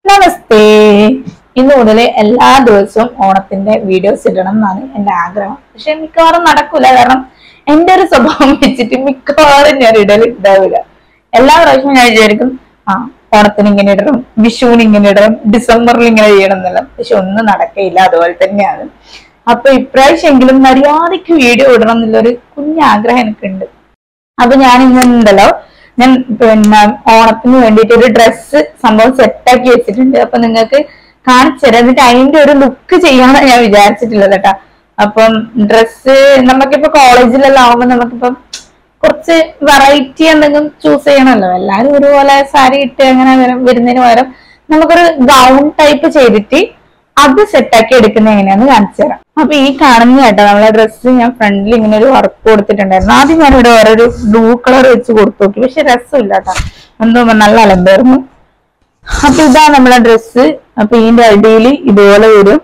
നമസ്തേ ഇന്ന് മുതൽ എല്ലാ ദിവസവും ഓണത്തിന്റെ വീഡിയോസ് ഇടണം എന്നാണ് എന്റെ ആഗ്രഹം പക്ഷെ മിക്കവാറും നടക്കൂല കാരണം എന്റെ ഒരു സ്വഭാവം വെച്ചിട്ട് മിക്കവാറും ഞാൻ ഇടൽ ഉണ്ടാവില്ല എല്ലാ പ്രാവശ്യവും ഞാൻ വിചാരിക്കും ആ ഓണത്തിന് ഇങ്ങനെ ഇടണം വിഷുവിന് ഇങ്ങനെ ഇടണം ഡിസംബറിൽ ഇങ്ങനെ ചെയ്യണം എന്നല്ല പക്ഷെ ഒന്നും നടക്കയില്ല അതുപോലെ തന്നെയാണ് അപ്പൊ ഇപ്രാവശ്യമെങ്കിലും മര്യാദയ്ക്ക് വീഡിയോ ഇടണം എന്നുള്ളൊരു കുഞ്ഞാഗ്രഹം എനിക്കുണ്ട് അപ്പൊ ഞാൻ ഇന്നുണ്ടല്ലോ ഞാൻ പിന്നെ ഓണത്തിന് വേണ്ടിയിട്ട് ഒരു ഡ്രസ്സ് സംഭവം സെറ്റാക്കി വെച്ചിട്ടുണ്ട് അപ്പൊ നിങ്ങൾക്ക് കാണിച്ചു തരാം എന്നിട്ട് അതിന്റെ ഒരു ലുക്ക് ചെയ്യാനാണ് ഞാൻ വിചാരിച്ചിട്ടുള്ളത് കേട്ടാ അപ്പം ഡ്രസ്സ് നമുക്കിപ്പോ കോളേജിലെല്ലാം ആവുമ്പോ നമുക്കിപ്പം കുറച്ച് വെറൈറ്റി എന്തെങ്കിലും ചൂസ് ചെയ്യണമല്ലോ എല്ലാരും ഒരുപോലെ സാരി ഇട്ട് അങ്ങനെ വരും- വരുന്നതിന് പകരം നമുക്കൊരു ഗൗൺ ടൈപ്പ് ചെയ്തിട്ട് അത് സെറ്റാക്കി എടുക്കുന്ന എങ്ങനെയാന്ന് കാണിച്ചു തരാം അപ്പൊ ഈ കാണുന്ന കേട്ടോ നമ്മളെ ഡ്രസ്സ് ഞാൻ ഫ്രണ്ടിൽ ഇങ്ങനെ ഒരു വർക്ക് കൊടുത്തിട്ടുണ്ടായിരുന്നു ആദ്യം ഞാൻ ഇവിടെ വേറൊരു ബ്ലൂ കളർ വെച്ച് കൊടുത്തു നോക്കി പക്ഷെ രസമില്ല കേട്ടോ എന്തോ നല്ല അലമ്പായിരുന്നു അപ്പൊ ഇതാ നമ്മളെ ഡ്രസ്സ് അപ്പൊ ഇതിന്റെ അടിയിൽ ഇതുപോലെ വരും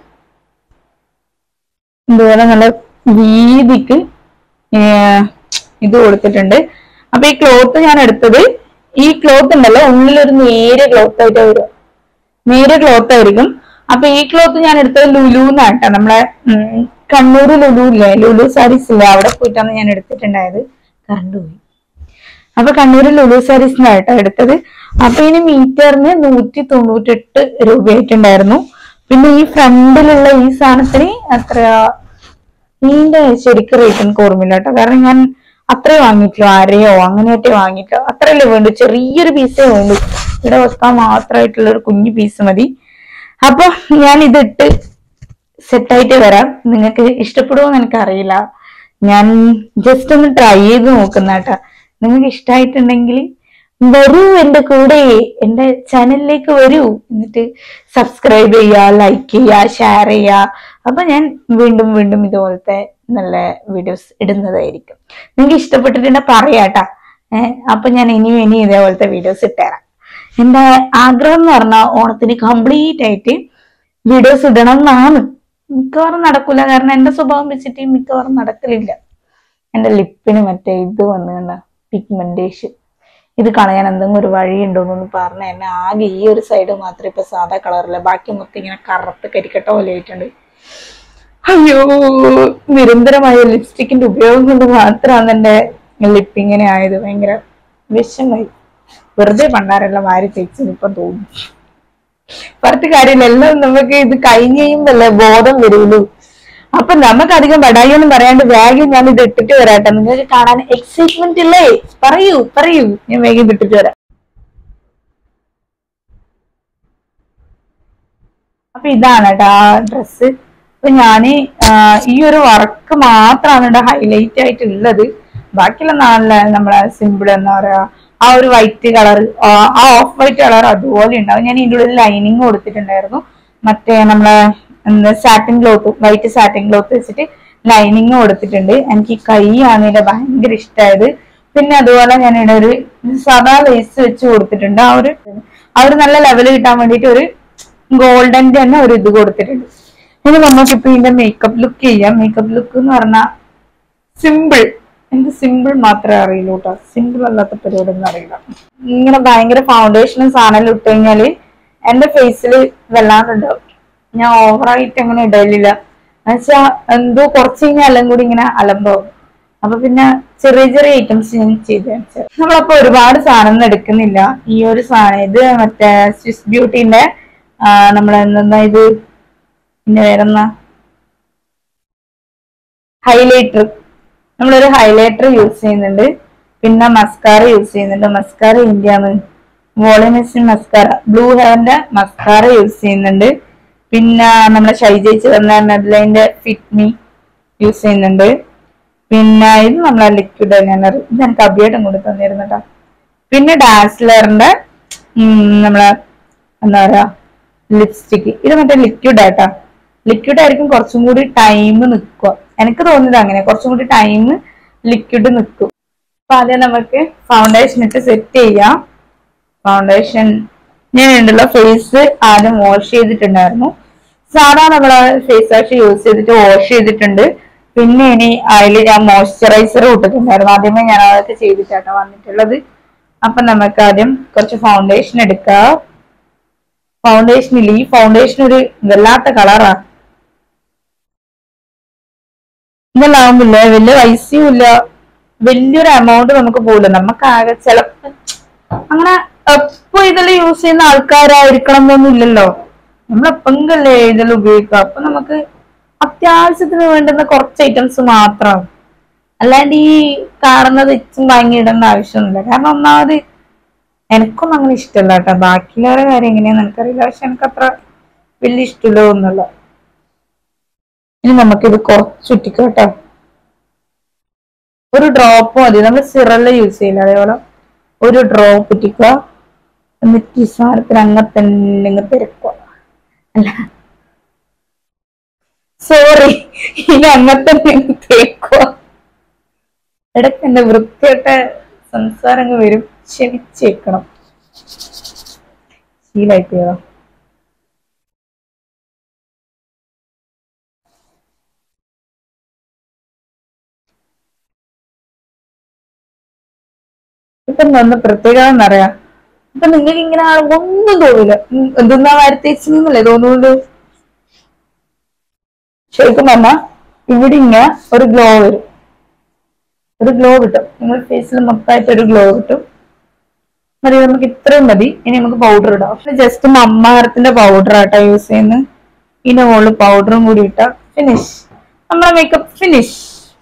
ഇതുപോലെ നല്ല വീതിക്ക് ഏർ ഇത് കൊടുത്തിട്ടുണ്ട് അപ്പൊ ഈ ക്ലോത്ത് ഞാൻ എടുത്തത് ഈ ക്ലോത്ത് ഉണ്ടല്ലോ ഉള്ളിലൊരു നേരിയ ക്ലോത്ത് ആയിട്ട് വരും നേരിയ ക്ലോത്ത് ആയിരിക്കും അപ്പൊ ഈ ക്ലോത്ത് ഞാൻ എടുത്തത് ലുലുന്നാട്ടാ നമ്മളെ ഉം, കണ്ണൂർ ലുലു ഇല്ലേ ലുലു സാരീസ് ഇല്ലേ അവിടെ പോയിട്ടാണ് ഞാൻ എടുത്തിട്ടുണ്ടായത് കറണ്ട് പോയി അപ്പൊ കണ്ണൂർ ലുലു സാരീസിനായിട്ടാ എടുത്തത് അപ്പൊ ഇനി മീറ്ററിന് നൂറ്റി തൊണ്ണൂറ്റെട്ട് രൂപയായിട്ടുണ്ടായിരുന്നു പിന്നെ ഈ ഫ്രണ്ടിലുള്ള ഈ സാധനത്തിന് എത്രയാ ഇതിന്റെ ശരിക്കും റേറ്റ് എനിക്ക് ഓർമ്മയില്ല കേട്ടോ കാരണം ഞാൻ അത്രേ വാങ്ങിയിട്ടില്ല അരയോ അങ്ങനെയൊക്കെ വാങ്ങിയിട്ടില്ല അത്രയല്ലേ വേണ്ടു ചെറിയൊരു പീസേ വേണ്ടു ഇവിടെ വെക്കാൻ മാത്രമായിട്ടുള്ള ഒരു കുഞ്ഞു പീസ് മതി അപ്പൊ ഞാൻ ഇതിട്ട് സെറ്റായിട്ട് വരാം നിങ്ങൾക്ക് ഇഷ്ടപ്പെടുമോന്ന് എനിക്ക് അറിയില്ല ഞാൻ ജസ്റ്റ് ഒന്ന് ട്രൈ ചെയ്ത് നോക്കുന്ന കേട്ടാ നിങ്ങൾക്ക് ഇഷ്ടമായിട്ടുണ്ടെങ്കിൽ വരൂ എന്റെ കൂടെ എന്റെ ചാനലിലേക്ക് വരൂ എന്നിട്ട് സബ്സ്ക്രൈബ് ചെയ്യുക ലൈക്ക് ചെയ്യുക ഷെയർ ചെയ്യുക അപ്പൊ ഞാൻ വീണ്ടും വീണ്ടും ഇതുപോലത്തെ നല്ല വീഡിയോസ് ഇടുന്നതായിരിക്കും നിങ്ങൾക്ക് ഇഷ്ടപ്പെട്ടിട്ടുണ്ടെങ്കിൽ പറയാട്ടാ ഏഹ് അപ്പൊ ഞാൻ ഇനിയും ഇനിയും ഇതേപോലത്തെ വീഡിയോസ് ഇട്ടുതരാം എന്റെ ആഗ്രഹം എന്ന് പറഞ്ഞാൽ ഓണത്തിന് കംപ്ലീറ്റ് ആയിട്ട് വീഡിയോസ് ഇടണം എന്നാണ് മിക്കവാറും നടക്കൂല കാരണം എന്റെ സ്വഭാവം വെച്ചിട്ട് മിക്കവാറും നടക്കലില്ല എന്റെ ലിപ്പിന് മറ്റേ ഇത് വന്നു കണ്ട പിഗ്മെന്റേഷൻ ഇത് കളയാൻ എന്തെങ്കിലും ഒരു വഴി ഉണ്ടോന്നൊന്ന് പറഞ്ഞ എന്നെ ആകെ ഈ ഒരു സൈഡ് മാത്രമേ ഇപ്പൊ സാധാ കളറില്ല ബാക്കി മൊത്തം ഇങ്ങനെ കറുത്ത് കരിക്കട്ട പോലെ ആയിട്ടുണ്ട് അയ്യോ നിരന്തരമായ ലിപ്സ്റ്റിക്കിന്റെ ഉപയോഗം കൊണ്ട് മാത്രമാണ് എന്റെ ലിപ്പ് ഇങ്ങനെ ആയത് ഭയങ്കര വിഷമായി വെറുതെ പണ്ടാരെല്ലാം വാരി തേച്ചെന്ന് ഇപ്പൊ തോന്നുന്നു പറഞ്ഞിട്ട് കാര്യമില്ല എല്ലാം നമുക്ക് ഇത് കഴിഞ്ഞ് കഴിയുമ്പല്ലേ ബോധം വരുള്ളൂ അപ്പൊ നമുക്ക് അധികം വടായൊന്നും പറയാണ്ട് വേഗം ഞാൻ ഇത് ഇട്ടിട്ട് വരാട്ടെ നിങ്ങൾക്ക് കാണാൻ എക്സൈറ്റ്മെന്റ് ഇല്ലേ പറയൂ പറയൂ ഞാൻ വേഗം ഇത് ഇട്ടിട്ട് വരാം അപ്പൊ ഇതാണ് കേട്ടോ ആ ഡ്രസ്സ് അപ്പൊ ഞാന് ആ, ഈ ഒരു വർക്ക് മാത്രമാണ് ഇവിടെ ഹൈലൈറ്റ് ആയിട്ടുള്ളത് ബാക്കിയുള്ള നാളിലെ നമ്മളെ സിമ്പിൾ എന്താ പറയാ ആ ഒരു വൈറ്റ് കളർ ആ ഓഫ് വൈറ്റ് കളർ അതുപോലെ ഉണ്ടാവും ഞാൻ ഇതിന്റെ ഉള്ളിൽ ലൈനിങ് കൊടുത്തിട്ടുണ്ടായിരുന്നു മറ്റേ നമ്മളെ എന്താ satin cloth white satin cloth വെച്ചിട്ട് ലൈനിങ് കൊടുത്തിട്ടുണ്ട് എനിക്ക് ഈ കൈയാണ് ഇതിന്റെ ഭയങ്കര ഇഷ്ടമായത് പിന്നെ അതുപോലെ ഞാൻ ഇവിടെ ഒരു സാധാ ലേസ് വെച്ച് കൊടുത്തിട്ടുണ്ട് ആ ഒരു ആ ഒരു നല്ല ലെവൽ കിട്ടാൻ വേണ്ടിയിട്ട് ഒരു ഗോൾഡന്റെ തന്നെ ഒരു ഇത് കൊടുത്തിട്ടുണ്ട് ഇനി നമുക്കിപ്പോ ഇതിന്റെ മേക്കപ്പ് ലുക്ക് ചെയ്യാം മേക്കപ്പ് ലുക്ക് എന്ന് പറഞ്ഞാൽ സിമ്പിൾ എനിക്ക് സിമ്പിൾ മാത്രമേ അറിയുള്ളൂ കേട്ടോ സിമ്പിൾ അല്ലാത്ത പരിപാടി ഒന്നും അറിയില്ല ഇങ്ങനെ ഭയങ്കര ഫൗണ്ടേഷനും സാധനം ഇട്ട് കഴിഞ്ഞാല് എന്റെ ഫേസിൽ വല്ലാണ്ടുണ്ടാവും ഞാൻ ഓവറായിട്ട് അങ്ങനെ ഇടലില്ല എന്നുവെച്ചാ എന്തോ കുറച്ച് കഴിഞ്ഞാൽ എല്ലാം കൂടി ഇങ്ങനെ അലമ്പാവും അപ്പൊ പിന്നെ ചെറിയ ചെറിയ ഐറ്റംസ് ഞാൻ ചെയ്ത് കാണിച്ചത് നമ്മളപ്പോ ഒരുപാട് സാധനം ഒന്നും എടുക്കുന്നില്ല ഈ ഒരു സാധനം ഇത് മറ്റേ സ്വിസ് ബ്യൂട്ടിന്റെ നമ്മളെ എന്താ ഇത് പിന്നെ വേറെന്നാ ഹൈലൈറ്റർ നമ്മളൊരു ഹൈലൈറ്റർ യൂസ് ചെയ്യുന്നുണ്ട് പിന്നെ മസ്കാര യൂസ് ചെയ്യുന്നുണ്ട് മസ്കാര ഇന്ത്യാണ് വോളിമിസിൻ മസ്കാര ബ്ലൂ ഹെയറിന്റെ മസ്കാര യൂസ് ചെയ്യുന്നുണ്ട് പിന്നെ നമ്മളെ ഷൈജയിച്ച് തന്ന മെഡ്ലൈൻ്റെ ഫിറ്റ് മീ യൂസ് ചെയ്യുന്നുണ്ട് പിന്നെ ഇത് നമ്മളെ ലിക്വിഡ് ഐലൈനർ ഇത് എനിക്ക് അഭിയായിട്ടും കൂടി തന്നിരുന്നു കേട്ടോ പിന്നെ ഡാസ്ലറിന്റെ നമ്മളെ എന്താ പറയാ ലിപ്സ്റ്റിക്ക് ഇത് മറ്റേ ലിക്വിഡ് ആയിട്ടാ ലിക്വിഡ് ആയിരിക്കും കുറച്ചും കൂടി ടൈം നിൽക്കുക എനിക്ക് തോന്നുന്നത് അങ്ങനെ കുറച്ചും കൂടി ടൈം ലിക്വിഡ് നിൽക്കും അപ്പൊ ആദ്യം നമുക്ക് ഫൗണ്ടേഷൻ ഇട്ട് സെറ്റ് ചെയ്യാം ഫൗണ്ടേഷൻ ഞാൻ ഉണ്ടല്ലോ ഫേസ് ആദ്യം വാഷ് ചെയ്തിട്ടുണ്ടായിരുന്നു സാധാ നമ്മള് ഫേസ് വാഷ് യൂസ് ചെയ്തിട്ട് വാഷ് ചെയ്തിട്ടുണ്ട് പിന്നെ ഇനി അതിൽ ഞാൻ മോയ്സ്ചറൈസർ ഇട്ടിട്ടുണ്ടായിരുന്നു ആദ്യമേ ഞാൻ അതൊക്കെ ചെയ്തിട്ടാണ് വന്നിട്ടുള്ളത് അപ്പൊ നമുക്ക് ആദ്യം കുറച്ച് ഫൗണ്ടേഷൻ എടുക്കാം ഫൗണ്ടേഷൻ ഇല്ല ഈ ഫൗണ്ടേഷൻ ഒരു വല്ലാത്ത കളറാ ഇതെല്ലാവുമ്പില്ലേ വലിയ പൈസയും ഇല്ല വലിയൊരു എമൗണ്ട് നമുക്ക് പോകില്ല നമുക്ക് ആകെ ചിലപ്പോ അങ്ങനെ എപ്പോ ഇതെല്ലാം യൂസ് ചെയ്യുന്ന ആൾക്കാരായിരിക്കണം എന്നൊന്നും ഇല്ലല്ലോ നമ്മളെപ്പെങ്കല്ലേ ഇതെല്ലാം ഉപയോഗിക്കുക അപ്പൊ നമുക്ക് അത്യാവശ്യത്തിന് വേണ്ടുന്ന കുറച്ച് ഐറ്റംസ് മാത്രം അല്ലാണ്ട് ഈ കാണുന്നത് ഇച്ചും വാങ്ങിയിടേണ്ട ആവശ്യമൊന്നുമില്ല കാരണം ഒന്നാമത് എനിക്കൊന്നും അങ്ങനെ ഇഷ്ടമല്ല കേട്ടോ ബാക്കിയുള്ളവരുടെ കാര്യം എങ്ങനെയാന്ന് എനിക്കറിയില്ല പക്ഷെ എനിക്ക് അത്ര വലിയ ഇഷ്ടമില്ല ഒന്നുമില്ല ഇനി നമുക്കിത് കുറച്ച് ചുറ്റിക്കാം കേട്ടോ ഒരു ഡ്രോപ്പ് മതി നമ്മൾ സിറല്ല യൂസ് ചെയ്യില്ല അതേപോലെ ഒരു ഡ്രോപ്പ് ഇട്ടിക്കുക എന്നിട്ട് ഈ സാധനത്തിന് അങ്ങനെ തന്നെ ഇങ്ങ് തിരക്കുക അല്ല സോറി ഇനി അങ്ങനെ തന്നെ അങ്ങ് തേക്കുക ഇടയ്ക്ക് എന്റെ വൃത്തിയായിട്ട സംസാരങ്ങൾ വരും ക്ഷമിച്ചേക്കണം ശീലായി പോയതാ ഇപ്പൊ ഒന്ന് പ്രത്യേകത എന്നറിയാം ഇപ്പൊ നിങ്ങൾക്ക് ഇങ്ങനെ കാണുമ്പോ ഒന്നും തോന്നില്ല ഉം, എന്തെന്നാ വാരത്തേച്ചെന്നല്ലേ തോന്നുള്ളൂ ശരിക്കും പറഞ്ഞാ ഇവിടെ ഇങ്ങനെ ഒരു ഗ്ലോ വരും ഒരു ഗ്ലോ കിട്ടും നിങ്ങൾ ഫേസിൽ മൊത്തമായിട്ട് ഒരു ഗ്ലോ കിട്ടും മതി നമുക്ക് ഇത്രയും മതി ഇനി നമുക്ക് പൗഡർ ഇടാം പക്ഷെ ജസ്റ്റ് മമ്മാരത്തിന്റെ പൗഡർ ആട്ടോ യൂസ് ചെയ്യുന്നത് ഇതിന്റെ മുകളിൽ പൗഡറും കൂടി ഇട്ടാ ഫിനിഷ് നമ്മളെ മേക്കപ്പ് ഫിനിഷ്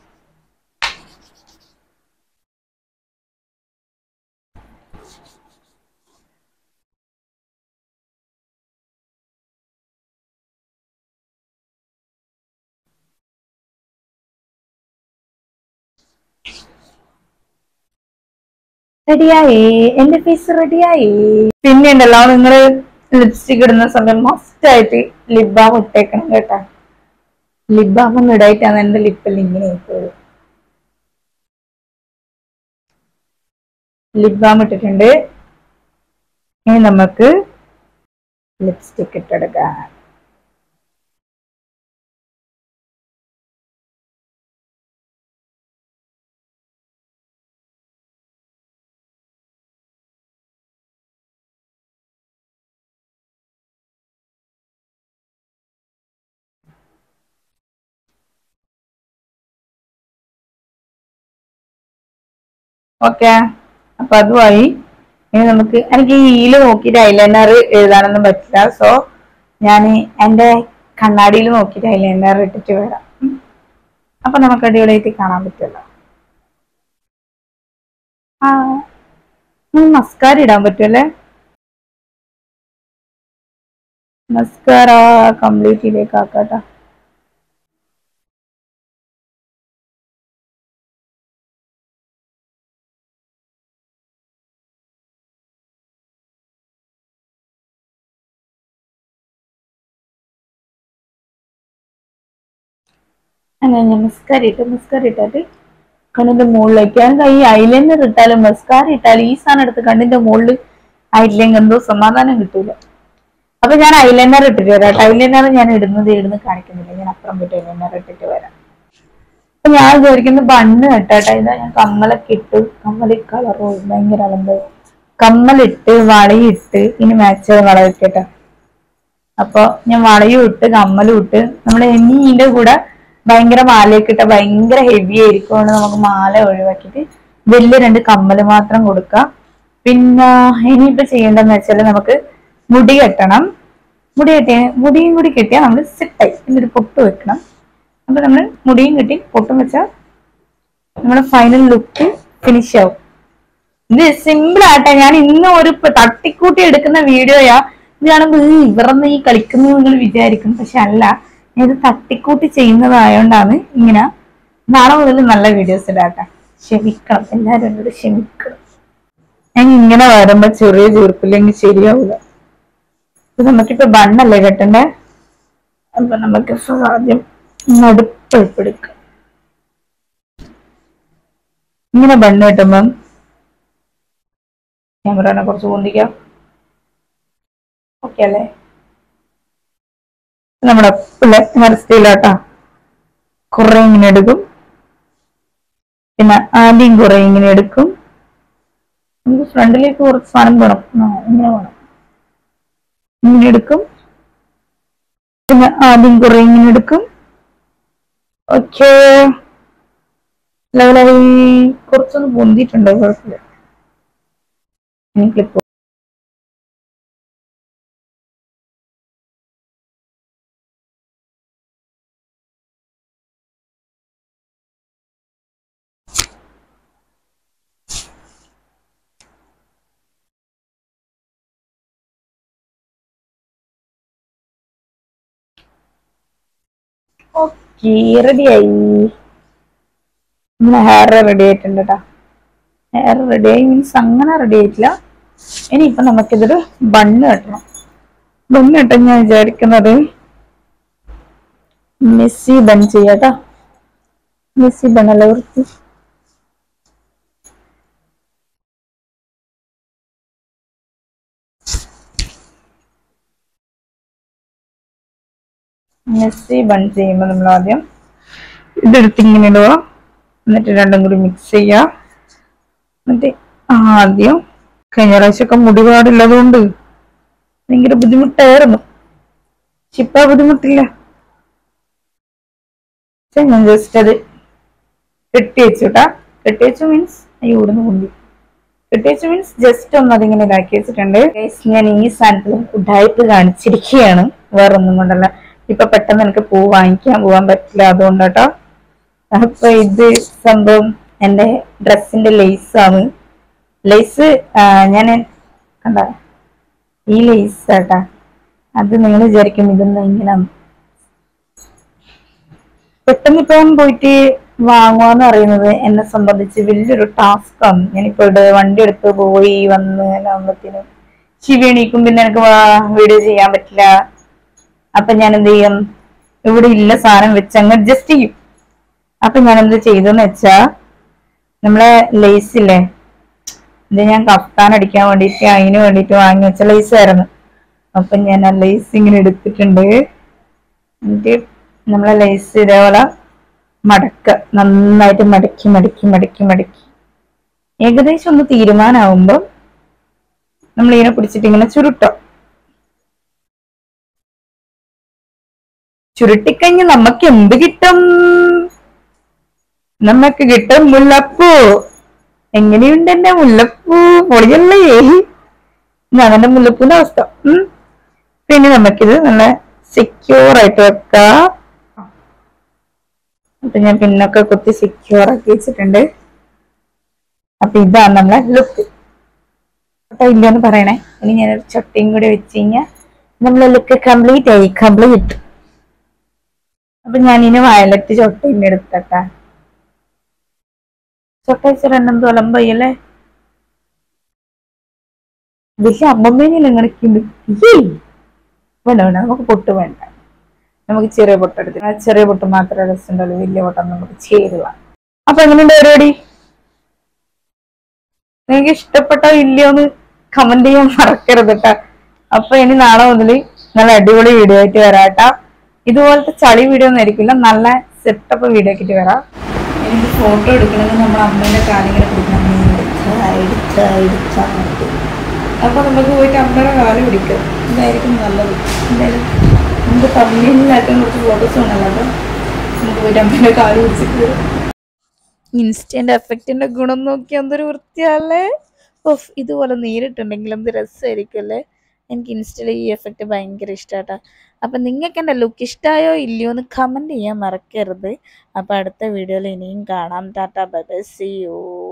റെഡിയായി എന്റെ ഫേസ് റെഡിയായി പിന്നെ ഉണ്ടല്ലോ നിങ്ങള് ലിപ്സ്റ്റിക് ഇടുന്ന സമയം മസ്റ്റ് ആയിട്ട് ലിപ് ബാം ഇട്ടേക്കണം കേട്ടാ ലിപ് ബാം ഒന്നും ഇടായിട്ടാണ് എന്റെ ലിപ്പിൽ ഇങ്ങനെ ആയിപ്പോയത് ലിപ് ബാം ഇട്ടിട്ടുണ്ട് ഇനി നമുക്ക് ലിപ്സ്റ്റിക് ഇട്ടെടുക്കാം ഓക്കെ അപ്പൊ അതുമായി ഇനി നമുക്ക് എനിക്ക് ഈ ഈല് നോക്കിയിട്ട് ഐലൈനർ എഴുതാനൊന്നും പറ്റില്ല സോ ഞാൻ എന്റെ കണ്ണാടിയിൽ നോക്കിയിട്ട് ഐലൈനർ ഇട്ടിട്ട് വരാം ഉം. അപ്പൊ നമുക്ക് അടിപൊളിയായിട്ട് കാണാൻ പറ്റുമല്ലോ ആ മസ്കാര ഇടാൻ പറ്റുമല്ലേ മസ്കാര കംപ്ലീറ്റ് ഇതിലേക്ക് ആക്കാട്ടോ അങ്ങനെ ഞാൻ മസ്കാര ഇട്ട് മസ്കാര ഇട്ടിട്ട് കണ്ണിന്റെ മുകളിലേക്ക് ഞാൻ കൈ ഐലൈനർ ഇട്ടാലും മസ്കാര ഇട്ടാലും ഈ സാധനം എടുത്ത് കണ്ണിന്റെ മുകളിൽ ആയിട്ടില്ലെങ്കിൽ എന്തോ സമാധാനം കിട്ടൂല അപ്പൊ ഞാൻ ഐലൈനർ ഇട്ടിട്ട് വരാം ഐലൈനർ ഞാൻ ഇടുന്നത് ഇടുന്ന് കാണിക്കുന്നില്ല ഞാൻ അപ്പുറം പോയിട്ട് ഐലൈനർ ഇട്ടിട്ട് വരാം അപ്പൊ ഞാൻ വിചാരിക്കുന്നത് ബണ്ണ് ഇട്ടാട്ടെ ഇതാ ഞാൻ കമ്മലൊക്കെ ഇട്ട് കമ്മല് കളറോ ഭയങ്കര അലമ്പ് കമ്മലിട്ട് വളയിട്ട് ഇനി മാച്ച് വള വെക്കട്ടെ അപ്പൊ ഞാൻ വളയും ഇട്ട് കമ്മലും ഇട്ട് നമ്മൾ ഇനി ഇതിന്റെ കൂടെ ഭയങ്കര മാലയൊക്കെ ഇട്ട ഭയങ്കര ഹെവി ആയിരിക്കും അതുകൊണ്ട് നമുക്ക് മാല ഒഴിവാക്കിയിട്ട് വലിയ രണ്ട് കമ്മല് മാത്രം കൊടുക്കാം പിന്നെ ഇനിയിപ്പോ ചെയ്യേണ്ടതെന്ന് വെച്ചാൽ നമുക്ക് മുടി കെട്ടണം മുടി കെട്ടിയ മുടിയും കൂടി കെട്ടിയാൽ നമ്മൾ സെറ്റായി എന്നിട്ട് പൊട്ട് വെക്കണം അപ്പൊ നമ്മൾ മുടിയും കെട്ടി പൊട്ടും വെച്ചാൽ നമ്മുടെ ഫൈനൽ ലുക്ക് ഫിനിഷ് ആവും ഇത് സിമ്പിൾ ആട്ടെ ഞാൻ ഇന്ന് ഒരു പ- തട്ടിക്കൂട്ടി എടുക്കുന്ന വീഡിയോയാ ഇത് കാണുമ്പോൾ ഈ ഇവറന്ന് ഈ കളിക്കുന്നു നിങ്ങൾ വിചാരിക്കും പക്ഷെ അല്ല ഞാൻ ഇത് തട്ടിക്കൂട്ടി ചെയ്യുന്നതായോണ്ടാണ് ഇങ്ങനെ നാളെ മുതൽ നല്ല വീഡിയോസ് ഇടാട്ടെ ക്ഷമിക്കണം എല്ലാവരും എന്നോട് ക്ഷമിക്കണം ഞാൻ ഇങ്ങനെ വരുമ്പോ ചെറിയ ചീർപ്പില്ലെങ്കിൽ ശരിയാവൂല ഇത് നമുക്കിപ്പോ ബണ്ണല്ലേ കെട്ടണ്ടേ അപ്പൊ നമുക്ക് ആദ്യം നടുപ്പെടുക്കാം ഇങ്ങനെ ബണ്ണ് കിട്ടുമ്പം ക്യാമറനെ കുറച്ച് പൊന്തിക്കാം ഓക്കെ അല്ലേ നമ്മുടെ പിള്ളേർ സ്റ്റൈലാട്ടാ കുറെ ഇങ്ങനെ എടുക്കും പിന്നെ ആദ്യം കുറെ ഇങ്ങനെ എടുക്കും നമുക്ക് ഫ്രണ്ടിലേക്ക് കുറച്ച് സാധനം വേണം ആ, ഇങ്ങനെ വേണം ഇങ്ങനെ എടുക്കും പിന്നെ ആദ്യം കുറെ ഇങ്ങനെ എടുക്കും ഓക്കെ ലെവലായി കുറച്ചൊന്ന് പൊന്തിയിട്ടുണ്ട് കുഴപ്പമില്ല ഇനി ക്ലിപ്പ് ഓക്കെ റെഡിയായി നമ്മളെ ഹെയർ റെഡി ആയിട്ടുണ്ട് കേട്ടോ ഹെയർ റെഡി ആയി മീൻസ് അങ്ങനെ റെഡി ആയിട്ടില്ല ഇനിയിപ്പൊ നമുക്കിതൊരു ബണ്ണ് കെട്ടണം ബണ്ണ് കെട്ടാൻ ഞാൻ വിചാരിക്കുന്നത് മെസ്സി ബൺ ചെയ്യാട്ടോ മെസ്സി ബണ്ണല്ല വൃത്തി മെസ്സി ബൺ ചെയ്യുമ്പോൾ നമ്മൾ ആദ്യം ഇതെടുത്ത് ഇങ്ങനെ ഇടുക എന്നിട്ട് രണ്ടും കൂടി മിക്സ് ചെയ്യുക എന്നിട്ട് ആദ്യം കഴിഞ്ഞ പ്രാവശ്യമൊക്കെ മുടി പാടില്ലതുകൊണ്ട് ഭയങ്കര ബുദ്ധിമുട്ടായിരുന്നു പക്ഷെ ഇപ്പൊ ആ ബുദ്ധിമുട്ടില്ല പക്ഷെ ഞാൻ ജസ്റ്റ് അത് കെട്ടി വെച്ചു കേട്ടാ കെട്ടി വെച്ചു മീൻസ് അയ്യോ ഇവിടുന്ന് പൊന്തി കെട്ടി വെച്ചു മീൻസ് ജസ്റ്റ് ഒന്ന് അതിങ്ങനെ ഇതാക്കി വെച്ചിട്ടുണ്ട് Guys, ഞാൻ ഈ സാധനത്തിൽ ഉഡായ്പ് കാണിച്ചിരിക്കുകയാണ് വേറെ ഒന്നും കൊണ്ടല്ല ഇപ്പൊ പെട്ടെന്ന് എനിക്ക് പൂ വാങ്ങിക്കാൻ പോകാൻ പറ്റില്ല അതുകൊണ്ട് കേട്ടോ അപ്പൊ ഇത് സംഭവം എന്റെ ഡ്രസ്സിന്റെ ലേസ് ആണ് ലേസ് ഞാൻ കണ്ട ഈ ലേസ് കേട്ടാ അത് നിങ്ങൾ വിചാരിക്കും ഇതെന്താ ഇങ്ങനെ പെട്ടെന്ന് ഇപ്പം പോയിട്ട് വാങ്ങുക അറിയുന്നത് എന്നെ സംബന്ധിച്ച് വലിയൊരു ടാസ്ക് ആണ് ഞാനിപ്പോ ഇവിടെ വണ്ടി എടുത്ത് പോയി വന്ന് ആകുമ്പത്തേനും ശിവ എണീക്കും പിന്നെ എനിക്ക് വീഡിയോ ചെയ്യാൻ പറ്റില്ല അപ്പൊ ഞാൻ എന്ത് ചെയ്യും ഇവിടെ ഇല്ല സാധനം വെച്ച് അങ്ങ് അഡ്ജസ്റ്റ് ചെയ്യും അപ്പൊ ഞാൻ എന്ത് ചെയ്തെന്ന് വെച്ചാ നമ്മളെ ലേസ് ഇല്ലേ ഇത് ഞാൻ കഫ്താൻ അടിക്കാൻ വേണ്ടിയിട്ട് അതിന് വേണ്ടിയിട്ട് വാങ്ങി വെച്ച ലേസ് ആയിരുന്നു അപ്പൊ ഞാൻ ആ ലേസ് ഇങ്ങനെ എടുത്തിട്ടുണ്ട് എന്നിട്ട് നമ്മളെ ലേസ് ഇതേപോലെ മടക്ക നന്നായിട്ട് മടക്കി മടക്കി മടക്കി മടക്കി ഏകദേശം ഒന്ന് തീരുമാനമാകുമ്പോൾ നമ്മൾ ഇതിനെ പിടിച്ചിട്ട് ഇങ്ങനെ ചുരുട്ടോ ചുരുട്ടിക്കഴിഞ്ഞ് നമുക്ക് എന്ത് കിട്ടും നമുക്ക് കിട്ടും മുല്ലപ്പൂ എങ്ങനെയുണ്ട് എന്റെ മുല്ലപ്പൂ പൊളിയല്ലേ ഇതാണ് എന്റെ മുല്ലപ്പൂന്റെ അവസ്ഥ ഉം. പിന്നെ നമുക്കിത് നല്ല സെക്യൂർ ആയിട്ട് വെക്കാം അപ്പൊ ഞാൻ പിന്നൊക്കെ കുത്തി സെക്യൂർ ആക്കി വെച്ചിട്ടുണ്ട് അപ്പൊ ഇതാണ് നമ്മളെ ലുക്ക് ഫോട്ടോ ഇല്ലെന്ന് പറയണേ ഇനി ഞാനൊരു ചൊട്ടയും കൂടി വെച്ച് കഴിഞ്ഞാൽ നമ്മളെ ലുക്ക് കംപ്ലീറ്റ് ആയി കംപ്ലീറ്റ് അപ്പൊ ഞാൻ ഇനി വയലറ്റ് ചൊട്ടയും എടുത്തട്ടാ ചൊട്ട വെച്ച രണ്ടെന്തോ അലമ്പയ്യല്ലേ വലിയ അമ്മമ്മേനെ ഇങ്ങനെക്കുണ്ട് വേണ്ട വേണ്ട നമുക്ക് പൊട്ട് വേണ്ട നമുക്ക് ചെറിയ പൊട്ട് എടുത്ത് ആ ചെറിയ പൊട്ട് മാത്രമേ രസമുണ്ടല്ലോ വലിയ പൊട്ടം നമുക്ക് ചേരുക അപ്പൊ എങ്ങനെയുണ്ട് പരിപാടി നിങ്ങൾക്ക് ഇഷ്ടപ്പെട്ടോ ഇല്ലയോ എന്ന് കമന്റ് ചെയ്യാൻ മറക്കരുത് കേട്ടാ അപ്പൊ ഇനി നാളെ മുതൽ നല്ല അടിപൊളി വീഡിയോ ആയിട്ട് വരാട്ടാ ഇതുപോലത്തെ ചളി വീഡിയോ ഒന്നും ആയിരിക്കില്ല നല്ല സെറ്റപ്പ് വീഡിയോ ആക്കിയിട്ട് വരാം എനിക്ക് ഫോട്ടോ എടുക്കണമെങ്കിൽ നമ്മുടെ അമ്മേന്റെ കാലിങ്ങനെ പിടിക്കണം അപ്പൊ നമുക്ക് പോയിട്ട് അമ്മയുടെ കാല് പിടിക്കാം ഇതായിരിക്കും നല്ലത് എന്തായാലും നമുക്ക് തമ്മിലാക്കാൻ കുറച്ച് ഫോട്ടോസ് ഉണ്ടല്ലോ അപ്പൊ നമുക്ക് പോയിട്ട് അമ്മേന്റെ കാല് പിടിച്ചിട്ട് വരാം ഇൻസ്റ്റന്റ് എഫക്റ്റിന്റെ ഗുണം നോക്കി എന്തൊരു വൃത്തിയല്ലേ ഓഫ് ഇതുപോലെ നേരിട്ടുണ്ടെങ്കിൽ എന്ത് രസമായിരിക്കും അല്ലേ എനിക്ക് ഇൻസ്റ്റയിൽ ഈ എഫക്റ്റ് ഭയങ്കര ഇഷ്ടമാട്ടാ അപ്പം നിങ്ങൾക്ക് എൻ്റെ ലുക്ക് ഇഷ്ടമായോ ഇല്ലയോ എന്ന് കമൻറ്റ് ചെയ്യാൻ മറക്കരുത് അപ്പോൾ അടുത്ത വീഡിയോയിൽ ഇനിയും കാണാം tata bye bye see U